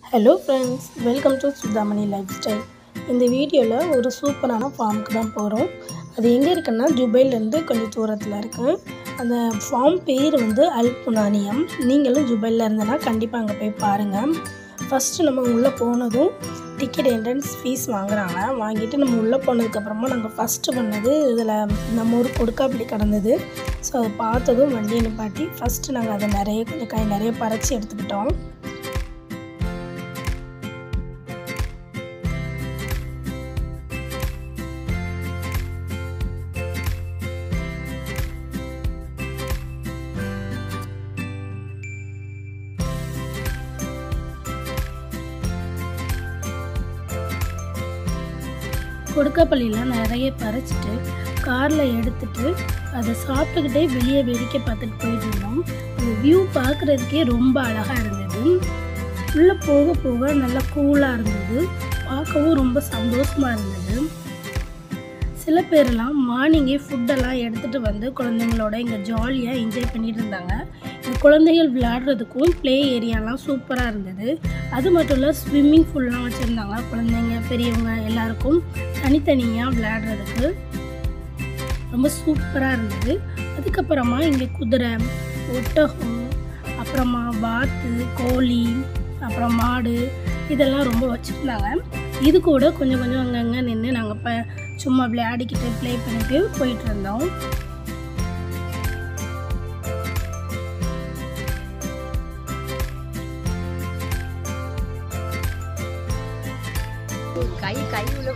hello friends welcome to Sudhamani lifestyle இந்த வீடியோவில் ஒரு சூப்பரான ஃபார்முக்கு தான் போகிறோம் அது எங்கே இருக்குன்னா துபாயிலேருந்து கொஞ்சம் தூரத்தில் இருக்குது அந்த ஃபார்ம் பேர் வந்து அல் புனானியம் நீங்களும் துபாயில் இருந்தனா கண்டிப்பாக அங்கே போய் பாருங்கள் ஃபஸ்ட்டு நம்ம உள்ளே போனதும் டிக்கெட் என்ட்ரன்ஸ் ஃபீஸ் வாங்குறாங்க வாங்கிட்டு நம்ம உள்ளே போனதுக்கப்புறமா நாங்கள் ஃபஸ்ட்டு பண்ணது இதில் நம்ம ஊர் கொடுக்காப்படி கடந்தது ஸோ அதை பார்த்ததும் வண்டியை நிப்பாட்டி ஃபஸ்ட்டு நாங்கள் அதை நிறைய கொஞ்சம் கை நிறைய பறித்து எடுத்துக்கிட்டோம் கொடுக்கப்பள்ளியில் நிறைய பறிச்சிட்டு காரில் எடுத்துட்டு அதை சாப்பிட்டுக்கிட்டே வெளியே வேடிக்கை பார்த்துட்டு போயிட்டு இருந்தோம் அந்த வியூ பார்க்குறதுக்கே ரொம்ப அழகாக இருந்தது உள்ளே போக போக நல்லா கூலாக இருந்தது பார்க்கவும் ரொம்ப சந்தோஷமாக இருந்தது சில பேரெல்லாம் மார்னிங்கே ஃபுட்டெல்லாம் எடுத்துகிட்டு வந்து குழந்தைங்களோட இங்கே ஜாலியாக என்ஜாய் பண்ணிட்டு இருந்தாங்க இந்த குழந்தைகள் விளையாடுறதுக்கும் ப்ளே ஏரியாலாம் சூப்பராக இருந்தது அது மட்டும் இல்லை ஸ்விம்மிங் பூல்லாம் வச்சுருந்தாங்க குழந்தைங்க பெரியவங்க எல்லாருக்கும் தனித்தனியாக விளையாடுறதுக்கு ரொம்ப சூப்பராக இருந்தது அதுக்கப்புறமா இங்கே குதிரை ஒட்டகம் அப்புறமா வாத்து கோழி அப்புறம் மாடு இதெல்லாம் ரொம்ப வச்சுருந்தாங்க இது கூட கொஞ்சம் கொஞ்சம் அங்கங்கே நின்று நாங்கள் இப்போ சும்மா விளையாடிக்கிட்டு ப்ளே பண்ணிட்டு போயிட்டு இருந்தோம் கை கை உள்ள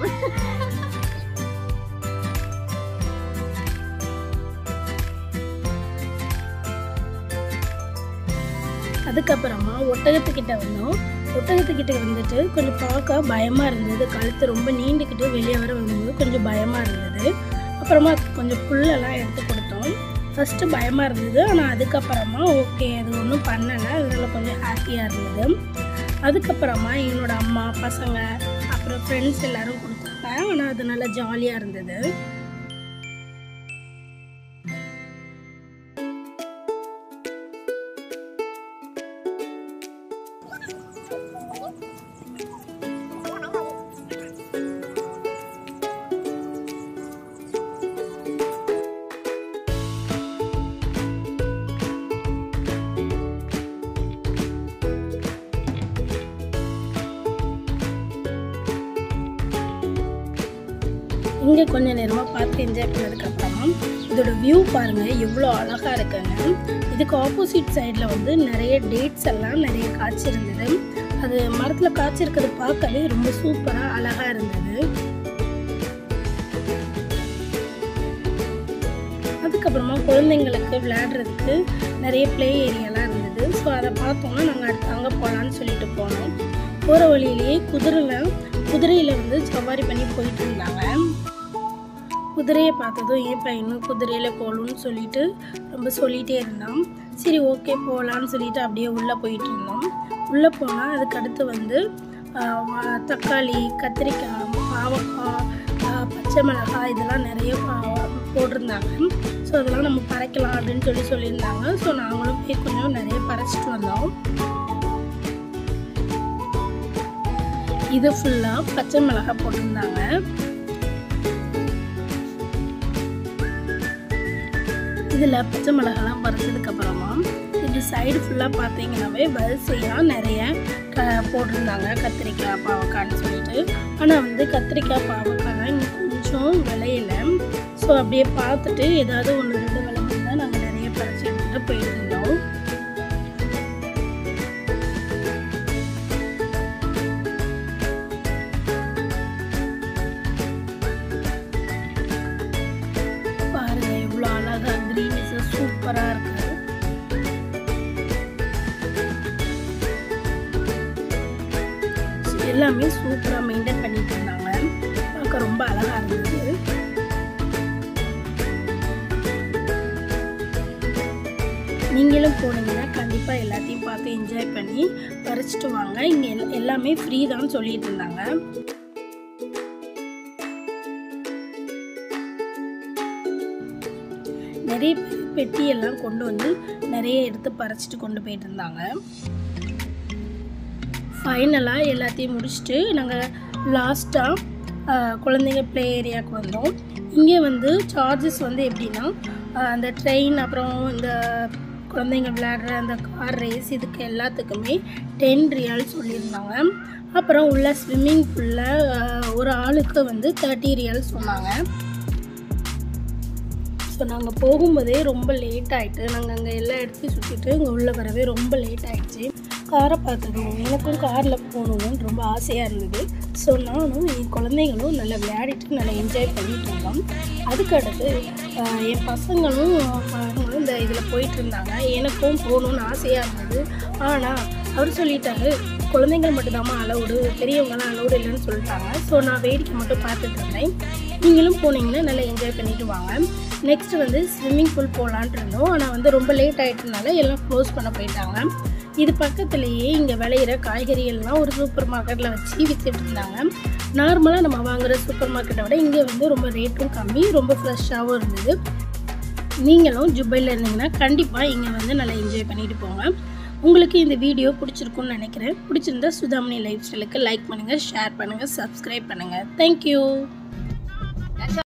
அதுக்கப்புறமா ஒட்டகத்துக்கிட்ட வந்தோம் ஒட்டகத்துக்கிட்ட வந்துட்டு கொஞ்சம் பார்க்க பயமாக இருந்தது கழுத்து ரொம்ப நீண்டுக்கிட்டு வெளியே வர வரும்போது கொஞ்சம் பயமாக இருந்தது அப்புறமா கொஞ்சம் புல்லெல்லாம் எடுத்து கொடுத்தோம் ஃபஸ்ட்டு பயமாக இருந்தது ஆனால் அதுக்கப்புறமா ஓகே அது ஒன்றும் பண்ணலை அதனால கொஞ்சம் ஹாப்பியாக இருந்தது அதுக்கப்புறமா என்னோட அம்மா பசங்க அப்புறம் ஃப்ரெண்ட்ஸ் எல்லாரும் கொடுத்தாங்க ஆனால் அது நல்லா ஜாலியாக இருந்தது இங்கே கொஞ்ச நேரமாக பார்த்து என்ஜாய் பண்ணதுக்கப்புறமா இதோட வியூ பாருங்கள் எவ்வளோ அழகாக இருக்குங்க இதுக்கு ஆப்போசிட் சைடில் வந்து நிறைய டேட்ஸ் எல்லாம் நிறைய காய்ச்சி இருந்தது அது மரத்தில் காய்ச்சிருக்கிறது பார்க்கவே ரொம்ப சூப்பராக அழகாக இருந்தது அதுக்கப்புறமா குழந்தைங்களுக்கு விளையாடுறதுக்கு நிறைய ப்ளே ஏரியாலாம் இருந்தது ஸோ அதை பார்த்தோன்னா நாங்கள் அடுத்து அங்கே போகலான்னு சொல்லிட்டு போனோம் போகிற வழியிலேயே குதிரையில் குதிரையில் வந்து சவாரி பண்ணி போயிட்டு இருந்தாங்க குதிரையை பார்த்ததும் ஏன் பையனும் குதிரையில் போகணும்னு சொல்லிட்டு ரொம்ப சொல்லிகிட்டே இருந்தான் சரி ஓகே போகலான்னு சொல்லிட்டு அப்படியே உள்ளே போயிட்டு இருந்தோம் உள்ளே போனால் அதுக்கு அடுத்து வந்து ஆஹ், வ- தக்காளி கத்திரிக்காய் பாவக்காய் ஆஹ், பச்சை மிளகாய் இதெல்லாம் நிறைய ஆஹ், போட்டிருந்தாங்க ஸோ அதெல்லாம் நம்ம பறைக்கலாம் அப்படின்னு சொல்லி சொல்லியிருந்தாங்க ஸோ நாங்களும் போய் கொஞ்சம் நிறைய பறைச்சிட்டு வந்தோம் இது ஃபுல்லாக பச்சை மிளகாய் போட்டிருந்தாங்க இதில் பச்சை மிளகாலாம் பறிச்சதுக்கு அப்புறமா இது சைடு ஃபுல்லாக பார்த்தீங்கன்னாவே வரிசையாக நிறைய க போட்டிருந்தாங்க கத்திரிக்காய் பாவக்காய்னு சொல்லிட்டு ஆனால் வந்து கத்திரிக்காய் பாவக்காய்லாம் இங்கே கொஞ்சம் விளையல ஸோ அப்படியே பார்த்துட்டு ஏதாவது ஒன்று ரெண்டு விளைஞ்சிருந்தா நாங்கள் நிறைய பறிச்சு எடுத்துகிட்டு போயிட்டு இருந்தோம் பாருங்க எவ்வளோ அழகா க்ரீனிஸ் சூப்பராக இருக்கு எல்லாமே சூப்பராக மெயின்டைன் பண்ணிட்டு இருந்தாங்க பார்க்க ரொம்ப அழகா இருந்தது நீங்களும் போனீங்கன்னா கண்டிப்பாக எல்லாத்தையும் பார்த்து என்ஜாய் பண்ணி பறிச்சிட்டு வாங்க இங்கே எல்லாமே ஃப்ரீ தான் சொல்லிட்டு இருந்தாங்க நிறைய பேர் பெட்டியெல்லாம் கொண்டு வந்து நிறைய எடுத்து பறிச்சிட்டு கொண்டு போயிட்டு இருந்தாங்க ஃபைனலாக எல்லாத்தையும் முடிச்சுட்டு நாங்கள் லாஸ்ட்டாக குழந்தைங்க ப்ளே ஏரியாவுக்கு வந்தோம் இங்கே வந்து சார்ஜஸ் வந்து எப்படின்னா ஆஹ் அந்த ட்ரெயின் அப்புறம் இந்த குழந்தைங்க விளையாடுற அந்த கார் ரேஸ் இதுக்கு எல்லாத்துக்குமே டென் ரியால் சொல்லியிருந்தாங்க அப்புறம் உள்ள ஸ்விம்மிங் பூலில் ஒரு ஆளுக்கு வந்து தேர்ட்டி ரியால் சொன்னாங்க ஸோ நாங்கள் போகும்போதே ரொம்ப லேட் ஆகிட்டு நாங்கள் அங்கே எல்லா இடத்தையும் சுற்றிட்டு இங்கே உள்ளே வரவே ரொம்ப லேட் ஆகிடுச்சு காரை பார்த்ததும் எனக்கும் காரில் போகணும்னு ரொம்ப ஆசையாக இருந்தது ஸோ நானும் என் குழந்தைங்களும் நல்லா விளையாடிட்டு நல்லா என்ஜாய் பண்ணிட்டு இருந்தோம் அதுக்கடுத்து ஆஹ், என் பசங்களும் அவங்களும் இந்த இதில் போயிட்டு இருந்தாங்க எனக்கும் போகணுன்னு ஆசையாக இருந்தது ஆனால் அவர் சொல்லிட்டாரு குழந்தைங்கள் மட்டும்தாம்மா அலவுடு பெரியவங்களாம் அலவுடு இல்லைன்னு சொல்லிட்டாங்க ஸோ நான் வேடிக்கை மட்டும் பார்த்துட்டு இருந்தேன் நீங்களும் போனீங்கன்னா நல்லா என்ஜாய் பண்ணிட்டு வாங்க நெக்ஸ்ட் வந்து ஸ்விம்மிங் பூல் போகலான்ட்டு இருந்தோம் ஆனால் வந்து ரொம்ப லேட் ஆகிட்டனால எல்லாம் க்ளோஸ் பண்ண போயிட்டாங்க இது பக்கத்துலேயே இங்கே விளையிற காய்கறிகள்லாம் ஒரு சூப்பர் மார்க்கெட்டில் வச்சு வித்துட்டு இருந்தாங்க நார்மலாக நம்ம வாங்குற சூப்பர் மார்க்கெட்டை விட இங்கே வந்து ரொம்ப ரேட்டும் கம்மி ரொம்ப ஃப்ரெஷ்ஷாகவும் இருந்தது நீங்களும் ஜுபையில் இருந்தீங்கன்னா கண்டிப்பாக இங்கே வந்து நல்லா என்ஜாய் பண்ணிட்டு போங்க உங்களுக்கு இந்த வீடியோ பிடிச்சிருக்கும்னு நினைக்கிறேன் பிடிச்சிருந்தா சுதாமணி லைஃப் ஸ்டைலுக்கு லைக் பண்ணுங்கள் ஷேர் பண்ணுங்கள் சப்ஸ்கிரைப் பண்ணுங்கள் தேங்க்யூ